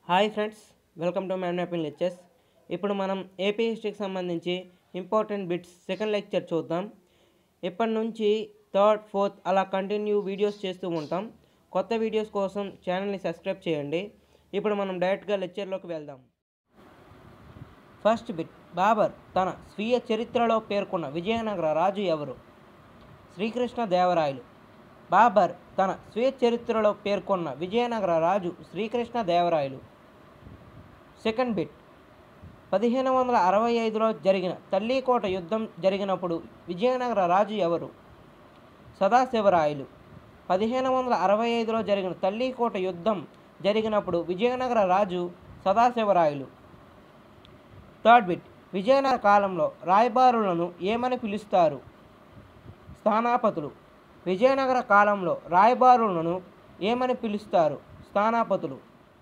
hi friends welcome to man mapping lectures ఇప్పుడు మనం AP హిస్టరీకి సంబంధించి ఇంపార్టెంట్ బిట్స్ సెకండ్ లెక్చర్ చూద్దాం ఇప్పటి నుంచి థర్డ్ ఫోర్త్ అలా కంటిన్యూ వీడియోస్ చేస్తూ ఉంటాం కొత్త వీడియోస్ కోసం ఛానల్ని సబ్స్క్రైబ్ చేయండి ఇప్పుడు మనం డైరెక్ట్గా లెక్చర్లోకి వెళ్దాం ఫస్ట్ బిట్ బాబర్ తన స్వీయ చరిత్రలో పేర్కొన్న విజయనగర రాజు ఎవరు శ్రీకృష్ణ దేవరాయలు బాబర్ తన స్వీయ చరిత్రలో పేర్కొన్న విజయనగర రాజు శ్రీకృష్ణ దేవరాయలు సెకండ్ బిట్ పదిహేను వందల అరవై ఐదులో జరిగిన తల్లికోట యుద్ధం జరిగినప్పుడు విజయనగర రాజు ఎవరు సదాశివరాయలు పదిహేను వందల అరవై ఐదులో జరిగిన తల్లికోట యుద్ధం జరిగినప్పుడు విజయనగర రాజు సదాశివరాయలు థర్డ్ బిట్ విజయనగర కాలంలో రాయబారులను ఏమని పిలుస్తారు స్థానాపతులు విజయనగర కాలంలో రాయబారులను ఏమని పిలుస్తారు స్థానాపతులు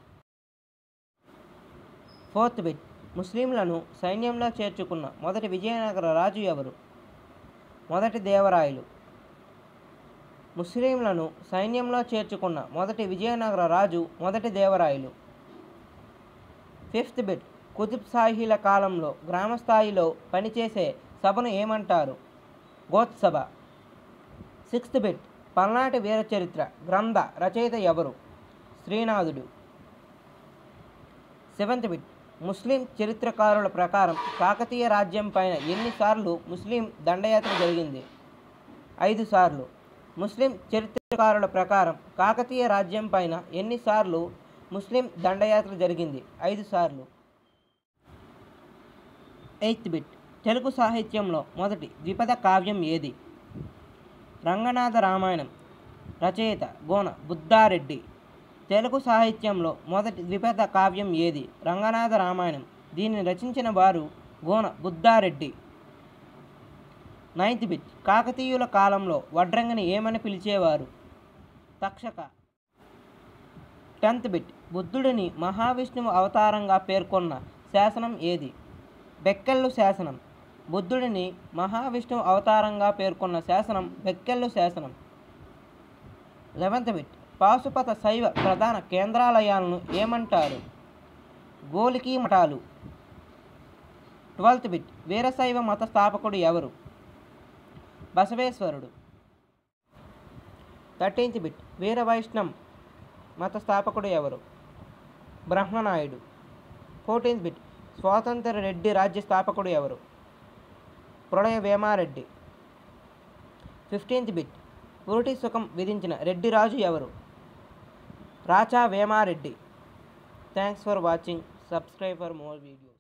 ఫోర్త్ బిట్ ముస్లింలను సైన్యంలో చేర్చుకున్న మొదటి విజయనగర రాజు ఎవరు మొదటి దేవరాయలు ముస్లింలను సైన్యంలో చేర్చుకున్న మొదటి విజయనగర రాజు మొదటి దేవరాయలు ఫిఫ్త్ బిట్ కుతుబ్ షాహీల కాలంలో గ్రామ స్థాయిలో పనిచేసే సభను ఏమంటారు గోత్సభ సిక్స్త్ బిట్ పల్నాటి వీర చరిత్ర గ్రంథ రచయిత ఎవరు శ్రీనాథుడు సెవెంత్ బిట్ ముస్లిం చరిత్రకారుల ప్రకారం కాకతీయ రాజ్యం పైన ఎన్నిసార్లు ముస్లిం దండయాత్ర జరిగింది ఐదు సార్లు ముస్లిం చరిత్రకారుల ప్రకారం కాకతీయ రాజ్యం పైన ఎన్నిసార్లు ముస్లిం దండయాత్ర జరిగింది ఐదు సార్లు ఎయిత్ బిట్ తెలుగు సాహిత్యంలో మొదటి ద్విపద కావ్యం ఏది రంగనాథ రామాయణం రచయిత గోన బుద్ధారెడ్డి తెలుగు సాహిత్యంలో మొదటి ద్విపద కావ్యం ఏది రంగనాథ రామాయణం దీనిని రచించిన వారు గోన బుద్ధారెడ్డి నైన్త్ బిట్ కాకతీయుల కాలంలో వడ్రంగిని ఏమని పిలిచేవారు తక్షక టెన్త్ బిట్ బుద్ధుడిని మహావిష్ణువు అవతారంగా పేర్కొన్న శాసనం ఏది బెక్కెళ్ళు శాసనం బుద్ధుడిని మహావిష్ణువు అవతారంగా పేర్కొన్న శాసనం బెక్కెళ్ళు శాసనం లెవెంత్ బిట్ పాశుపత శైవ ప్రధాన కేంద్రాలయాలను ఏమంటారు గోలికి మఠాలు ట్వెల్త్ బిట్ వీరశైవ మత స్థాపకుడు ఎవరు బసవేశ్వరుడు థర్టీన్త్ బిట్ వీర వైష్ణవ్ మత స్థాపకుడు ఎవరు బ్రహ్మనాయుడు ఫోర్టీన్త్ బిట్ స్వాతంత్ర రెడ్డి రాజ్య స్థాపకుడు ఎవరు ప్రళయ వేమారెడ్డి ఫిఫ్టీన్త్ బిట్ పురుటి సుఖం విధించిన రెడ్డి రాజు ఎవరు Racha Vemareddy thanks for watching subscribe for more videos